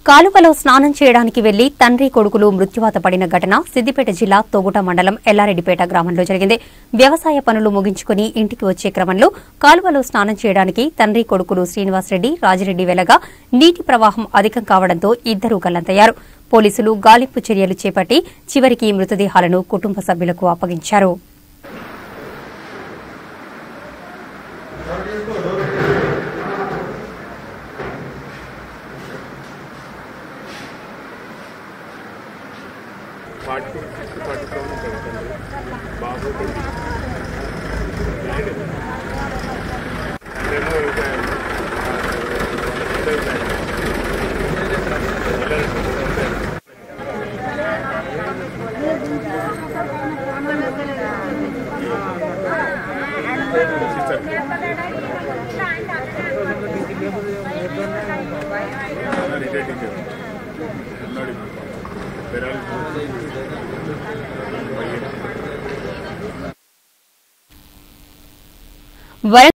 కాలువలో స్నానం చేయడానికి వెళ్లి తండ్రి కొడుకులు మృత్యువాత పడిన ఘటన సిద్దిపేట జిల్లా తొగుట మండలం ఎల్లారెడ్డిపేట గ్రామంలో జరిగింది వ్యవసాయ పనులు ముగించుకుని ఇంటికి వచ్చే క్రమంలో కాలువలో స్నానం చేయడానికి తండ్రి కొడుకులు శ్రీనివాసరెడ్డి రాజిరెడ్డి వెళ్లగా నీటి ప్రవాహం అధికం కావడంతో ఇద్దరూ గల్లంతయ్యారు పోలీసులు గాలింపు చర్యలు చేపట్టి చివరికి మృతదేహాలను కుటుంబ సభ్యులకు అప్పగించారు forty two six forty seven ఉంటుంది తండ్రి బాబు ట్వంటీ మేము వ్యవసాయం రిటైర్ ನೋಡಿ ಬೆರಾಲ್ వర